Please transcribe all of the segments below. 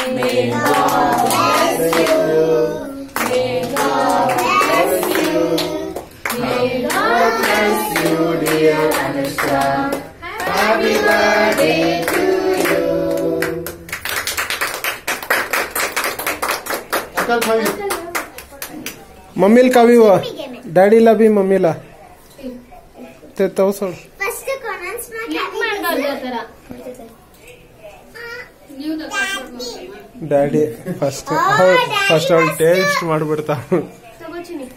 मम्मीला का भी हुआ डॅडीला बी मम्मीला ते तो सोड ಫಸ್ಟ್ ಕೊನನ್ಸ್ ಕ್ಲಿಕ್ ಮಾಡ್ಬಾರ್ದು ಆ ಥರ ನೀವು ಡ್ಯಾಡಿ ಫಸ್ಟ್ ಅವಳು ಫಸ್ಟ್ ಅವಳು ಟೇಸ್ಟ್ ಮಾಡ್ಬಿಡ್ತಾ ತಗೋಚಿನಿ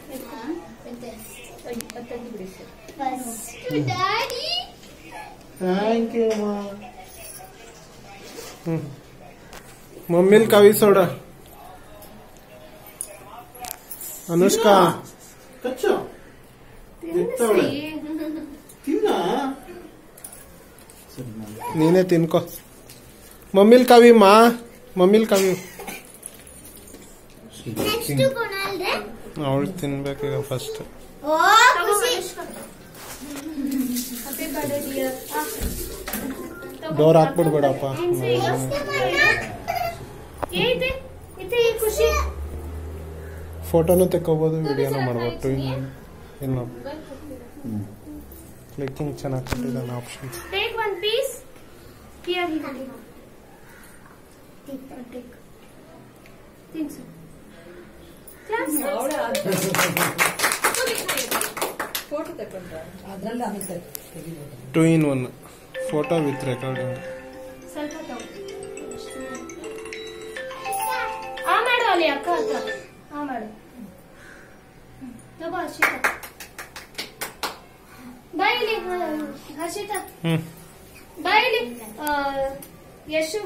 ಫಸ್ಟ್ ಡ್ಯಾಡಿ ಥ್ಯಾಂಕ್ ಯು मम्मीला कावी सोडा ಅನುಷ್ಕಾ ಕಚ್ಚು ಎತ್ತವಳೆ ತಿನ್ನ ನೀನೇ ತಿನ್ಕೋ ಮಮ್ಮಿಲ್ ಕಾವಿ ಮಾ ಮಮ್ಮಿಲ್ ಕಾವಿ ನೆಕ್ಸ್ಟ್ ಕೊನಲ್ದೆ ಅವಳು ತಿನ್ಬೇಕೀಗ ಫಸ್ಟ್ ಓ Khushi happy birthday dear door ಹಾಕ್ಬಿಡ್ಬೇಡಪ್ಪ ಏತೆ ಇತ್ತೆ ಈ ಖುಷಿ ಫೋಟೋನು ತೆಕ್ಕೋಬೋದು ವಿಡಿಯೋನು ಮಾಡ್ಬೋದು ಇನ್ನು ಕ್ಲಿಕ್ಕಿಂಗ್ ಚೆನ್ನಾಗಿ ಕೊಟ್ಟಿದ್ದಾನೆ option take one piece here here take ತಿನ್ಸು ಕ್ಲಾಸ್ ಫೋಟೋ ತಕೊಂಡ್ರ ಅದ್ರಲ್ಲಿ ಆಮೇಲೆ ತೆಗಿಬೋದು two in one photo with recording ಸ್ವಲ್ಪ ತಗೋ ಆ ಮಾಡು ಅಲ್ಲಿ ಅಕ್ಕ ಹತ್ರ ಆ ಮಾಡು ಹ್ಮ್. ತಗೋ ಹರ್ಷಿತಾ ಬಾಯ್ ಇಲ್ಲಿ ಹ, ಹರ್ಷಿತಾ ಹ್ಮ್ ಬಾಯ್ ಇಲ್ಲಿ ಆ, ಯಶು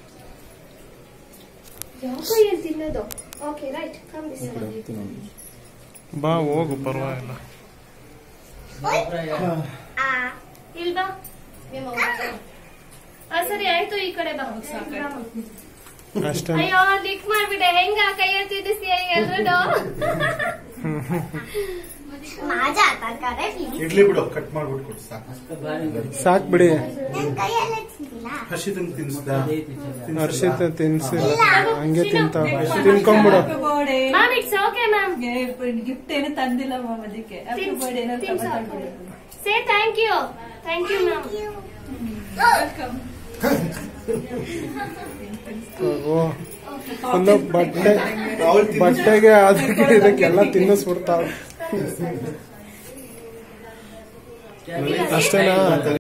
ಯಾವ ಕೈಯಲ್ಲಿ ತಿನ್ನೋದು ಓಕೆ ರೈಟ್ ಕಮ್ ದಿಸ್ ಬಾ ಹೋಗು ಪರವಾಗಿಲ್ಲ ಆ ಇಲ್ಲಿ ಬಾ ಆ, ಸರಿ ಆಯ್ತು ಈ ಕಡೆ ಬಾ ಅಷ್ಟೇ ಅಯ್ಯೋ ಲಿಕ್ ಮಾಡ್ಬಿಟ್ಟೆ ಹೆಂಗ ಕೈ ಎತ್ತಿದ್ದಿಸ್ತೀಯ ಎಲ್ರದ್ದು ಮಾಜಾ ತರಕಾರಿ ಇಡ್ಲಿ ಬಿಡು ಕಟ್ ಮಾಡ್ಬಿಟ್ಟು ಕೊಡು ಸಾಕು ಸಾಕ್ ಬಿಡಿ ನನ್ ಕೈಯಲ್ಲೇ ತಿಂದಿಲ್ಲ ಹಸಿದಂಗ್ ತಿನ್ಸ್ದ ಹರ್ಷಿತ ತಿನ್ಸಿಲ್ಲ ಹಂಗೆ ತಿಂತಾವ ತಿನ್ಕೊಂಬಿಡು birthday ma'am it's okay ma'am gift ಏನು ತಂದಿಲ್ಲ ಮ್ಯಾಮ್ ಅದಕ್ಕೆ happy birthday say thank you thank you ma'am ಓ ಒಂದು ಬಟ್ಟೆ ಬಟ್ಟೆಗೆ ಅದಕ್ಕೆ ಇದಕ್ಕೆಲ್ಲ ತಿನ್ನಿಸ್ಬಿಡ್ತಾವ ಅಷ್ಟೇನಾ